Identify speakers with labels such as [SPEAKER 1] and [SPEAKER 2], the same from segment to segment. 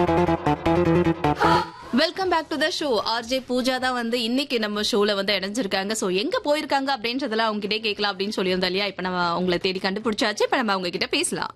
[SPEAKER 1] Welcome back to the show RJ Pooja தான் வந்து இன்னைக்கு நம்ம ஷோல வந்து இணைஞ்சிருக்காங்க சோ எங்க போயிருக்காங்க அப்படின்றதெல்லாம் அவங்க கிட்டே கேட்கலாம் அப்படின்னு சொல்லியிருந்தோம் இல்லையா இப்ப நம்ம உங்களை தேடி கண்டுபிடிச்சாச்சு இப்ப நம்ம அவங்க கிட்ட பேசலாம்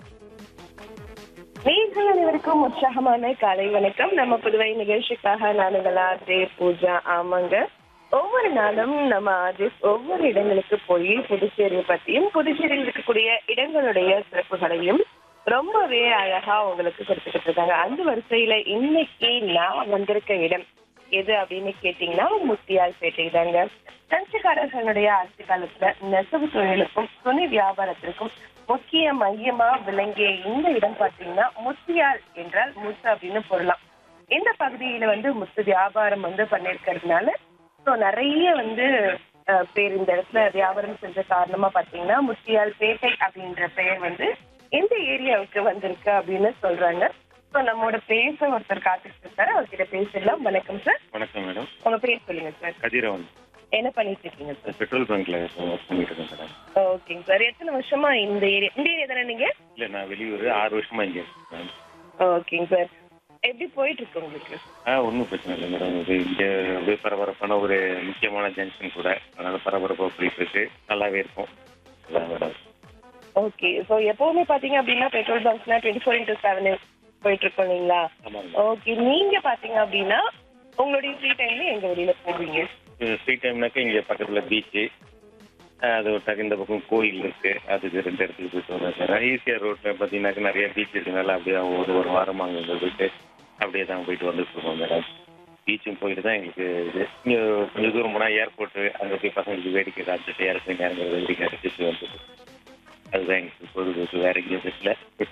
[SPEAKER 2] நேர்கள் அனைவருக்கும் உற்சாகமான காலை வணக்கம் நம்ம புதுவை நிகழ்ச்சிக்காக நானுங்களா ஆர்ஜே பூஜா ஆமாங்க ஒவ்வொரு நாளும் நம்ம ஆர்ஜிஸ் ஒவ்வொரு இடங்களுக்கு போய் புதுச்சேரியை பத்தியும் புதுச்சேரியில் இருக்கக்கூடிய இடங்களுடைய சிறப்புகளையும் ரொம்பவே அழகா உங்களுக்கு கொடுத்துக்கிட்டு இருக்காங்க அந்த வரிசையில இன்னைக்கு நான் வந்திருக்க இடம் எது அப்படின்னு கேட்டீங்கன்னா முத்தியால்பேட்டை தாங்க பிரெஞ்சுக்காரர்களுடைய ஆட்சி காலத்துல நெசவு தொழிலுக்கும் துணி வியாபாரத்திற்கும் முக்கிய மையமா விளங்கிய இந்த இடம் பாத்தீங்கன்னா முத்தியால் என்றால் முத்து அப்படின்னு பொருளாம் இந்த பகுதியில வந்து முத்து வியாபாரம் வந்து பண்ணிருக்கிறதுனால ஸோ நிறைய வந்து அஹ், பேர் இந்த இடத்துல வியாபாரம் செஞ்ச காரணமா பாத்தீங்கன்னா முத்தியால் பேட்டை அப்படின்ற பெயர் வந்து இந்த ஏரியாவுக்கு வந்திருக்கு அப்படின்னு சொல்றாங்க ஸோ நம்மோட பேச ஒருத்தர் காத்துட்டு இருக்காரு அவர்கிட்ட பேசிடலாம் வணக்கம் சார்
[SPEAKER 3] வணக்கம் மேடம்
[SPEAKER 2] உங்க பேர் சொல்லுங்க சார்
[SPEAKER 3] கதிரவன்
[SPEAKER 2] என்ன பண்ணிட்டு இருக்கீங்க சார்
[SPEAKER 3] பெட்ரோல் பங்க்ல ஒர்க் பண்ணிட்டு இருக்கேன் மேடம்
[SPEAKER 2] ஓகேங்க சார் எத்தனை வருஷமா இந்த ஏரியா இந்த ஏரியா தானே நீங்க
[SPEAKER 3] இல்ல நான் வெளியூர் ஆறு வருஷமா இங்க இருக்கேன் மேடம்.
[SPEAKER 2] ஓகேங்க சார் எப்படி போயிட்டு இருக்கு உங்களுக்கு
[SPEAKER 3] ஆ ஒன்றும் பிரச்சனை இல்லை மேடம் இது இங்க அப்படியே பரபரப்பான ஒரு முக்கியமான ஜங்ஷன் கூட அதனால பரபரப்பாக போயிட்டு இருக்கு நல்லாவே இருக்கும் அதான் மேடம்
[SPEAKER 2] ஓகே ஸோ எப்பவுமே பாத்தீங்க அப்படின்னா பெட்ரோல் பங்க்ஸ்னா டுவெண்ட்டி ஃபோர் இன்டூ செவன் போயிட்டு இருக்கோம் இல்லைங்களா
[SPEAKER 3] ஆமாங்க
[SPEAKER 2] ஓகே நீங்க பாத்தீங்க அப்படின்னா உங்களுடைய ஃப்ரீ டைம்ல எங்க வெளியில போவீங்க
[SPEAKER 3] ஃப்ரீ டைம்னாக்கா இங்க பக்கத்துல பீச்சு அது விட்டாக்க இந்த பக்கம் கோயில் இருக்கு அதுக்கு ரெண்டு இடத்துக்கு போயிட்டு வருவேன் ஈஸியாக ரோட்ல பார்த்தீங்கன்னாக்கா நிறைய பீச் இருக்கனால அப்படியே ஒரு ஒரு வாரம் அங்கே போயிட்டு அப்படியே தான் போயிட்டு வந்துட்டு இருக்கோம் மேடம் பீச்சும் போயிட்டு தான் எங்களுக்கு இது இங்கே கொஞ்சம் தூரம் போனால் ஏர்போர்ட்டு அங்கே போய் பசங்களுக்கு வேடிக்கை காத்துட்டு இறக்கி நேரங்கிறது வேடிக்கை அடிச்சுட்டு வந்துட்டு அதுதான் எங்களுக்கு பொழுதுபோக்கு வேற எங்கேயும் தெரியல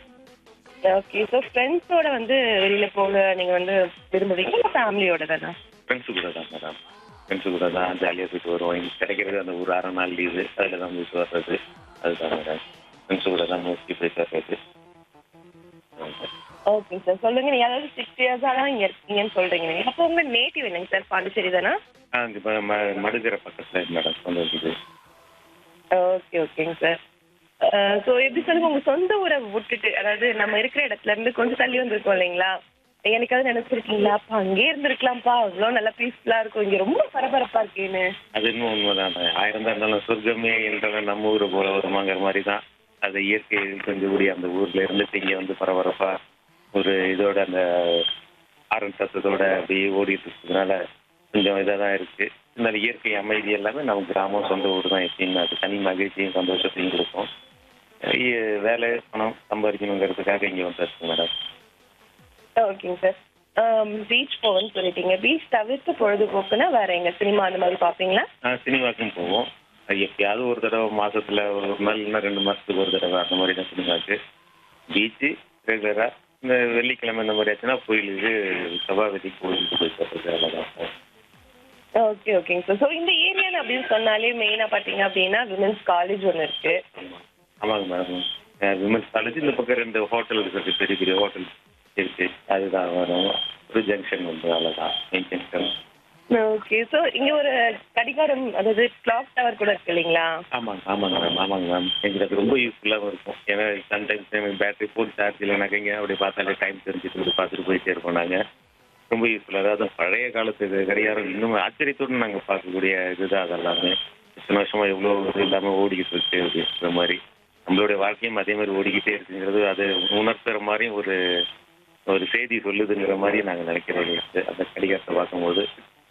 [SPEAKER 2] ஓகே ஸோ ஃப்ரெண்ட்ஸோட வந்து வெளியில போக நீங்க வந்து விரும்புவீங்க இல்லை ஃபேமிலியோட தானே
[SPEAKER 3] ஃப்ரெண்ட்ஸு கூட தான் மேடம் ஃப்ரெண்ட்ஸு கூட தான் ஜாலியாக போயிட்டு வருவோம் இங்கே கிடைக்கிறது அந்த ஒரு அரை நாள் லீவு அதில் தான் போயிட்டு வர்றது அதுதான் மேடம் ஃப்ரெண்ட்ஸு கூட தான் மோஸ்ட்லி போயிட்டு வர்றது ஆமாம் சார்
[SPEAKER 2] ஓகே சார் சொல்லுங்க நீங்க அதாவது சிக்ஸ் இயர்ஸா தான் இங்க இருக்கீங்கன்னு சொல்றீங்க நீங்க அப்போ உங்க நேட்டிவ் என்னங்க சார் பாண்டிச்சேரி தானே
[SPEAKER 3] ஆ இங்கே இப்போ ம மடுகிற பக்கத்தில் மேடம் சொந்த இருக்குது
[SPEAKER 2] ஓகே ஓகேங்க சார் ஸோ எப்படி சொல்லுங்க உங்க சொந்த ஊரை விட்டுட்டு அதாவது நம்ம இருக்கிற இடத்துல இருந்து கொஞ்சம் தள்ளி வந்திருக்கோம் இல்லைங்களா எனக்காவது நினைச்சிருக்கீங்களா அப்பா அங்கேயே இருந்திருக்கலாம்ப்பா அவ்வளோ நல்லா பீஸ்ஃபுல்லா இருக்கும் இங்க ரொம்ப பரபரப்பா இருக்கேன்னு
[SPEAKER 3] அது இன்னும் உண்மைதான் ஆயிரம் தான் இருந்தாலும் சொர்க்கமே என்றவன் நம்ம ஊரை போல வருமாங்கிற மாதிரி தான் அது இயற்கை கொஞ்சம் கூடி அந்த ஊர்ல இருந்துட்டு இங்கே வந்து பரபரப்பா ஒரு இதோட அந்த ஆரன் சத்தத்தோட அப்படியே ஓடிட்டு இருக்கிறதுனால கொஞ்சம் இதாக தான் இருக்கு இந்த இயற்கை அமைதி எல்லாமே நம்ம கிராமம் சொந்த ஊர் தான் எப்பயுமே அது தனி மகிழ்ச்சியும் சந்தோஷத்தையும் கொடுக்கும் இ- வேலை பணம் சம்பாதிக்கணுங்கிறதுக்காக இங்கே வந்துருக்கு மேடம்
[SPEAKER 2] ஓகேங்க சார் பீச் போவேன்னு சொல்லிட்டீங்க பீச் தவிர்த்து பொழுதுபோக்குன்னா வேற எங்க சினிமா அந்த மாதிரி பாப்பீங்களா
[SPEAKER 3] நான் சினிமாக்கும் போவோம் அது எப்பயாவது ஒரு தடவை மாசத்துல ஒரு நாள் இல்லைன்னா ரெண்டு மாசத்துக்கு ஒரு தடவை அந்த மாதிரி தான் சினிமாக்கு பீச்சு ரெகுலரா இந்த வெள்ளிக்கிழமை இந்த மாதிரி ஆச்சுன்னா கோயிலுக்கு சபாபதி கோயிலுக்கு போயிட்டு வர்றது அவ்வளோதான்
[SPEAKER 2] ஓகே ஓகேங்க சார் ஸோ இந்த ஏரியான்னு அப்படின்னு சொன்னாலே மெயினா பாத்தீங்க அப்படின்னா விமென்ஸ் காலேஜ் ஒன்று இருக்கு
[SPEAKER 3] ஆமாங்க மேடம் விமன்ஸ் காலேஜ் இந்த பக்கம் ரெண்டு ஹோட்டல் இருக்கு பெரிய பெரிய ஹோட்டல் இருக்கு அதுதான் வரும் ஒரு ஜங்ஷன் வந்து அவ்வளோதான் மெயின் ஜங்ஷன்
[SPEAKER 2] ஓகே ஸோ இங்க ஒரு கடிகாரம் அதாவது கிளாக் டவர் கூட இருக்கு இல்லைங்களா
[SPEAKER 3] ஆமாங்க ஆமாங்க மேம் ஆமாங்க மேம் எங்களுக்கு அது ரொம்ப யூஸ்ஃபுல்லாகவும் இருக்கும் ஏன்னா சம்டைம்ஸ் எனக்கு பேட்டரி ஃபோன் சார்ஜ் இல்லைனாக்க இங்கே அப்படி பார்த்தாலே டைம் தெரிஞ்சுட்டு இப்படி பார்த்துட்டு போயிட்டே இருப்போம் நாங்கள் ரொம்ப யூஸ்ஃபுல்லாக அதாவது பழைய காலத்து இது கடிகாரம் இன்னும் ஆச்சரியத்தோடு நாங்கள் பார்க்கக்கூடிய இதுதான் அதெல்லாமே இத்தனை வருஷமா எவ்வளோ இது இல்லாமல் ஓடிக்கிட்டு இருக்கு அப்படின்ற மாதிரி நம்மளுடைய வாழ்க்கையும் அதே மாதிரி ஓடிக்கிட்டே இருக்குங்கிறது அது உணர்த்துற மாதிரி ஒரு ஒரு செய்தி சொல்லுதுங்கிற மாதிரி நாங்கள் நினைக்கிறோம் அந்த கடிகாரத்தை பார்க்கும்போது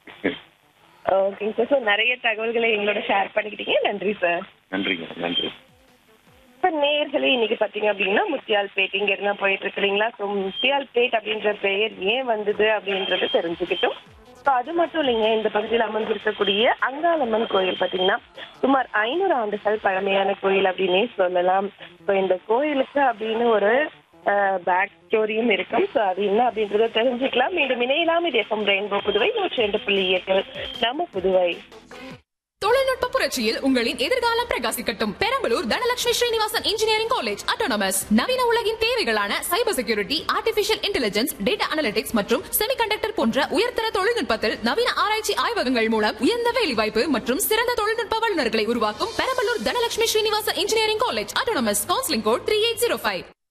[SPEAKER 2] ஓகேங்க சார் ஸோ நிறைய தகவல்களை எங்களோட ஷேர் பண்ணிக்கிட்டீங்க நன்றி சார்
[SPEAKER 3] நன்றிங்க நன்றி
[SPEAKER 2] இப்போ நேர்களே இன்னைக்கு பார்த்தீங்க அப்படின்னா முத்தியால்பேட் இங்க இருந்தா போயிட்டு இருக்கு இல்லைங்களா ஸோ முத்தியால்பேட் அப்படின்ற பெயர் ஏன் வந்தது அப்படின்றத தெரிஞ்சுக்கிட்டோம் ஸோ அது மட்டும் இல்லைங்க இந்த பகுதியில் அமர்ந்திருக்கக்கூடிய அங்காளம்மன் கோயில் பார்த்தீங்கன்னா சுமார் ஐநூறு ஆண்டுகள் பழமையான கோயில் அப்படின்னே சொல்லலாம் ஸோ இந்த கோயிலுக்கு அப்படின்னு ஒரு பேக் ஸ்டோரியும் இருக்கும் ஸோ அது என்ன அப்படின்றத தெரிஞ்சுக்கலாம் மீண்டும் இணையலாம் இது எஃப்எம் ரெயின்போ புதுவை நூற்றி ரெண்டு புள்ளி எட்டு நம்ம புதுவை
[SPEAKER 4] தொழில்நுட்ப புரட்சியில் உங்களின் எதிர்காலம் பிரகாசிக்கட்டும் Perambalur Dhanalakshmi Srinivasan engineering college autonomous நவீன உலகின் தேவைகளான cyber security artificial intelligence data analytics மற்றும் செமிகண்டக்டர் போன்ற உயர்தர தொழில்நுட்பத்தில் நவீன ஆராய்ச்சி ஆய்வகங்கள் மூலம் உயர்ந்த வேலைவாய்ப்பு மற்றும் சிறந்த தொழில்நுட்ப வல்லுநர்களை உருவாக்கும் Perambalur Dhanalakshmi Srinivasan engineering college autonomous counselling code three eight zero five